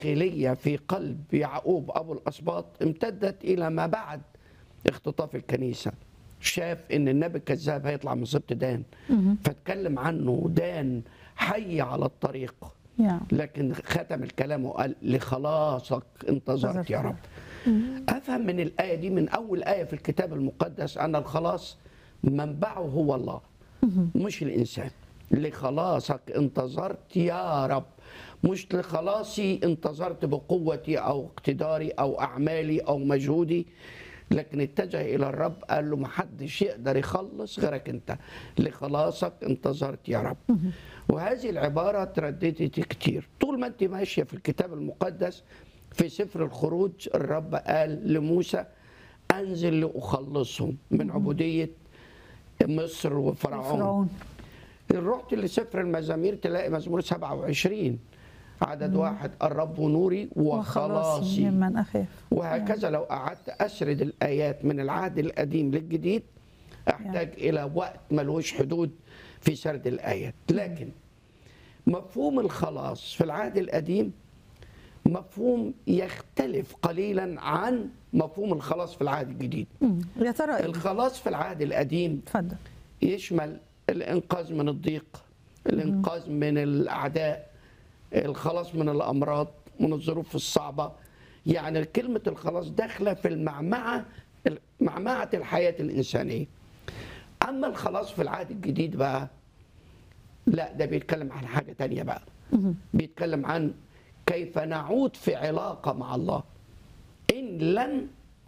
الداخلية في قلب يعقوب أبو الأسباط امتدت إلى ما بعد اختطاف الكنيسة شاف ان النبي الكذاب هيطلع من سبط دان فاتكلم عنه دان حي على الطريق يا لكن ختم الكلام وقال لخلاصك انتظرت يا رب افهم من الايه دي من اول ايه في الكتاب المقدس ان الخلاص منبعه هو الله مش الانسان لخلاصك انتظرت يا رب مش لخلاصي انتظرت بقوتي او اقتداري او اعمالي او مجهودي لكن اتجه الى الرب قال له محدش يقدر يخلص غيرك انت لخلاصك انتظرت يا رب وهذه العباره ترددت كتير طول ما انت ماشيه في الكتاب المقدس في سفر الخروج الرب قال لموسى انزل لاخلصهم من عبوديه مصر وفرعون فرعون رحت لسفر المزامير تلاقي مزمور 27 عدد واحد الرب نوري وخلاصي ممن اخاف وهكذا لو قعدت اسرد الايات من العهد القديم للجديد احتاج الى وقت ملوش حدود في سرد الايات لكن مفهوم الخلاص في العهد القديم مفهوم يختلف قليلا عن مفهوم الخلاص في العهد الجديد مم. يا ترى إيه؟ الخلاص في العهد القديم اتفضل يشمل الانقاذ من الضيق الانقاذ من الاعداء الخلاص من الامراض من الظروف الصعبه يعني كلمه الخلاص داخله في المعمعه معمعه الحياه الانسانيه اما الخلاص في العهد الجديد بقى لا ده بيتكلم عن حاجه تانية بقى بيتكلم عن كيف نعود في علاقه مع الله ان لن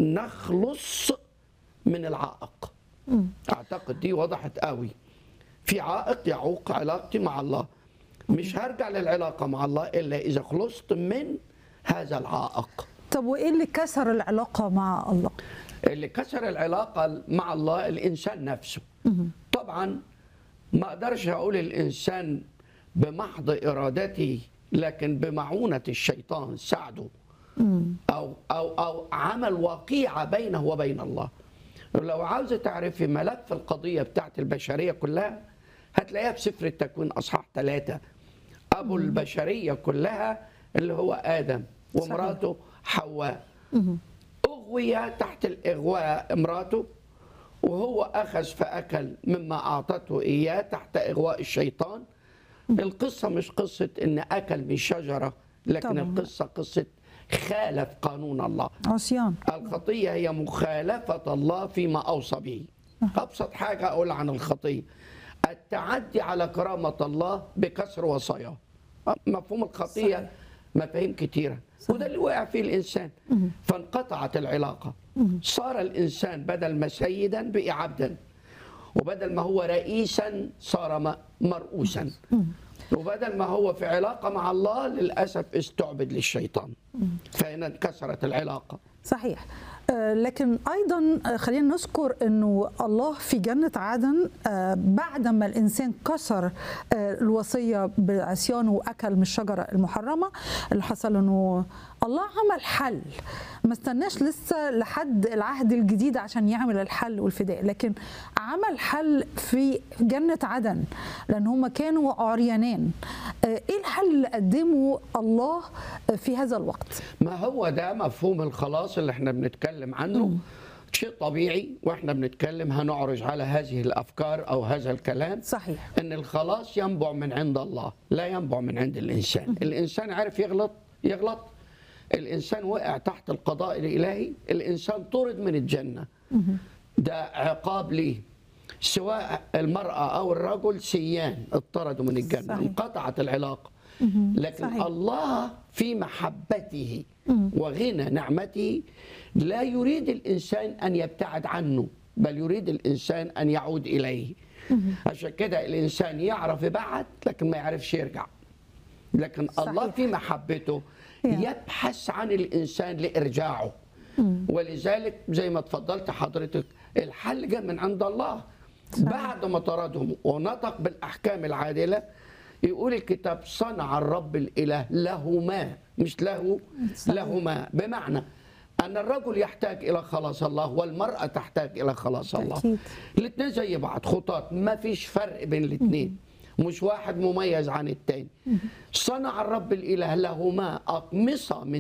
نخلص من العائق اعتقد دي وضحت قوي في عائق يعوق علاقتي مع الله مش هرجع للعلاقه مع الله الا اذا خلصت من هذا العائق طب وايه اللي كسر العلاقه مع الله اللي كسر العلاقه مع الله الانسان نفسه طبعا ما اقدرش اقول الانسان بمحض ارادته لكن بمعونه الشيطان ساعده او او او عمل وقيعه بينه وبين الله لو عاوزه تعرفي ملف القضيه بتاعت البشريه كلها هتلاقيها في سفر التكوين اصحاح ثلاثه ابو البشريه كلها اللي هو ادم ومراته حواء اغوي تحت الاغواء امراته وهو اخذ فاكل مما اعطته اياه تحت اغواء الشيطان القصه مش قصه ان اكل من شجره لكن طبعاً. القصه قصه خالف قانون الله عصيان الخطية هي مخالفة الله فيما أوصى به أبسط حاجة أقول عن الخطية التعدي على كرامة الله بكسر وصاياه مفهوم الخطية صحيح. مفاهيم كتيرة وده اللي وقع فيه الإنسان فانقطعت العلاقة صار الإنسان بدل ما سيدا بقي عبدا وبدل ما هو رئيسا صار م- مرؤوسا وبدل ما هو في علاقة مع الله للأسف استعبد للشيطان فهنا انكسرت العلاقة صحيح آه، لكن ايضا آه، خلينا نذكر انه الله في جنه عدن آه، بعدما الانسان كسر آه، الوصيه بعصيانه واكل من الشجره المحرمه اللي حصل انه الله عمل حل ما استناش لسه لحد العهد الجديد عشان يعمل الحل والفداء لكن عمل حل في جنه عدن لان هم كانوا عريانين آه، ايه الحل اللي قدمه الله آه، في هذا الوقت ما هو ده مفهوم الخلاص اللي احنا بنتكلم عنه شيء طبيعي واحنا بنتكلم هنعرج على هذه الافكار او هذا الكلام صحيح ان الخلاص ينبع من عند الله لا ينبع من عند الانسان الانسان عارف يغلط يغلط الانسان وقع تحت القضاء الالهي الانسان طرد من الجنه ده عقاب ليه سواء المراه او الرجل سيان اطردوا من الجنه صحيح. انقطعت العلاقه لكن صحيح. الله في محبته وغنى نعمته لا يريد الانسان ان يبتعد عنه بل يريد الانسان ان يعود اليه عشان كده الانسان يعرف يبعد لكن ما يعرفش يرجع لكن الله صحيح. في محبته يا. يبحث عن الانسان لارجاعه ولذلك زي ما اتفضلت حضرتك الحل جاء من عند الله بعد ما طردهم ونطق بالاحكام العادله يقول الكتاب صنع الرب الاله لهما مش له صحيح. لهما بمعنى ان الرجل يحتاج الى خلاص الله والمراه تحتاج الى خلاص الله بالتأكيد. الاثنين زي بعض خطاط ما فيش فرق بين الاثنين مش واحد مميز عن التاني صنع الرب الإله لهما أقمصة من